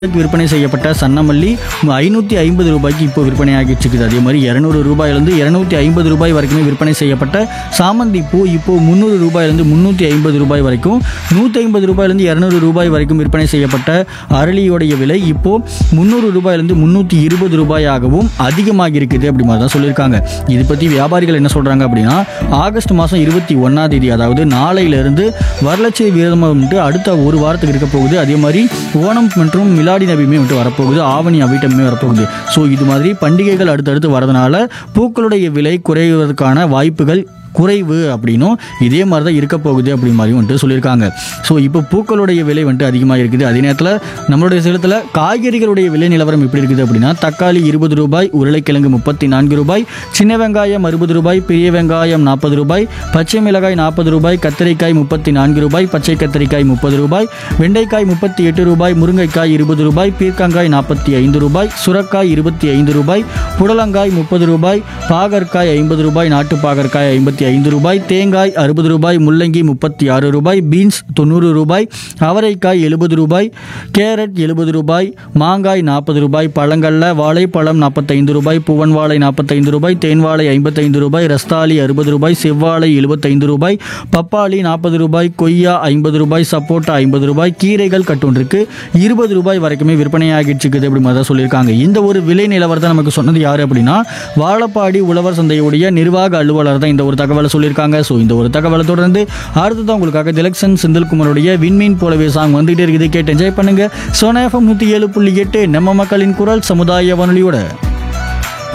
விற்பனை செய்யப்பட்ட சன்னமல்லி ஐநூற்றி ஐம்பது ரூபாய்க்கு இப்போ விற்பனை ஆகிட்டு இருக்குது அதே மாதிரி இரநூறு ரூபாயிலிருந்து இரநூத்தி ஐம்பது ரூபாய் வரைக்குமே விற்பனை செய்யப்பட்ட சாமந்தி பூ இப்போ முந்நூறு ரூபாயிலிருந்து முந்நூற்றி ஐம்பது ரூபாய் வரைக்கும் நூற்றி ஐம்பது ரூபாயிலிருந்து இரநூறு ரூபாய் வரைக்கும் விற்பனை செய்யப்பட்ட அரளியோடைய விலை இப்போ முந்நூறு ரூபாயிலிருந்து முந்நூற்றி இருபது ரூபாயாகவும் அதிகமாகி இருக்குது அப்படி மாதிரி தான் சொல்லியிருக்காங்க இது பற்றி வியாபாரிகள் என்ன சொல்கிறாங்க அப்படின்னா ஆகஸ்ட் மாதம் இருபத்தி ஒன்றாம் தேதி அதாவது நாளையிலிருந்து வரலட்சுமி விரதம் வந்துட்டு அடுத்த ஒரு வாரத்துக்கு இருக்க போகுது அதே மாதிரி ஓணம் மற்றும் மிலாடி நபியுமே வந்துட்டு வரப்போகுது ஆவணி அவிட்டமே வரப்போகுது ஸோ இது மாதிரி பண்டிகைகள் அடுத்தடுத்து வரதுனால பூக்களுடைய விலை குறைவதற்கான வாய்ப்புகள் குறைவு அப்படின்னும் இதே மாதிரி தான் இருக்க போகுது அப்படி மாதிரி வந்துட்டு சொல்லியிருக்காங்க ஸோ இப்போ பூக்களுடைய விலை வந்துட்டு அதிகமாக இருக்குது அதே நேரத்தில் நம்மளுடைய சேலத்தில் காய்கறிகளுடைய விலை நிலவரம் எப்படி இருக்குது அப்படின்னா தக்காளி இருபது ரூபாய் உருளைக்கிழங்கு முப்பத்தி நான்கு ரூபாய் சின்ன வெங்காயம் அறுபது ரூபாய் பெரிய வெங்காயம் நாற்பது ரூபாய் பச்சை மிளகாய் நாற்பது ரூபாய் கத்திரிக்காய் முப்பத்தி நான்கு ரூபாய் பச்சை கத்திரிக்காய் முப்பது ரூபாய் வெண்டைக்காய் முப்பத்தி எட்டு ரூபாய் முருங்கைக்காய் இருபது ரூபாய் பீர்க்கங்காய் நாற்பத்தி ஐந்து ரூபாய் சுரக்காய் இருபத்தி ஐந்து ரூபாய் புடலங்காய் முப்பது ரூபாய் பாகற்காய் ஐம்பது ரூபாய் நாட்டு பாகற்காய் ஐம்பத்தி ஐந்து ரூபாய் தேங்காய் அறுபது ரூபாய் முள்ளங்கி முப்பத்தி ஆறு ரூபாய் பீன்ஸ் தொண்ணூறு ரூபாய் அவரைக்காய் எழுபது ரூபாய் கேரட் எழுபது ரூபாய் மாங்காய் நாற்பது ரூபாய் பழங்கள்ல வாழைப்பழம் நாற்பத்தைந்து ரூபாய் பூவன் வாழை நாற்பத்தைந்து ரூபாய் தேன் வாழை ஐம்பத்தைந்து ரூபாய் ரஸ்தாலி அறுபது ரூபாய் செவ்வாழை எழுபத்தைந்து ரூபாய் பப்பாளி நாற்பது ரூபாய் கொய்யா ஐம்பது ரூபாய் சப்போட்டா ஐம்பது ரூபாய் கீரைகள் கட்டொன்றுக்கு இருபது ரூபாய் வரைக்குமே விற்பனையாகிட்டு இருக்குது அப்படி மாதிரி தான் சொல்லியிருக்காங்க இந்த ஒரு விலை நிலவரத்தை நமக்கு சொன்னது யார் அப்படின்னா வாழப்பாடி உழவர் சந்தையுடைய நிர்வாக அலுவலர் தான் இந்த ஒரு தகவலை சொல்லியிருக்காங்க ஸோ இந்த ஒரு தகவலை தொடர்ந்து அடுத்ததான் உங்களுக்காக திலக்ஷன் செந்தில்குமாரோடைய விண்மீன் போலவே சாங் வந்துகிட்டே இருக்குது கேட்டு என்ஜாய் பண்ணுங்க சோனா எஃப்எம் நூற்றி ஏழு புள்ளி எட்டு நம்ம மக்களின் குரல் சமுதாய வானொலியோட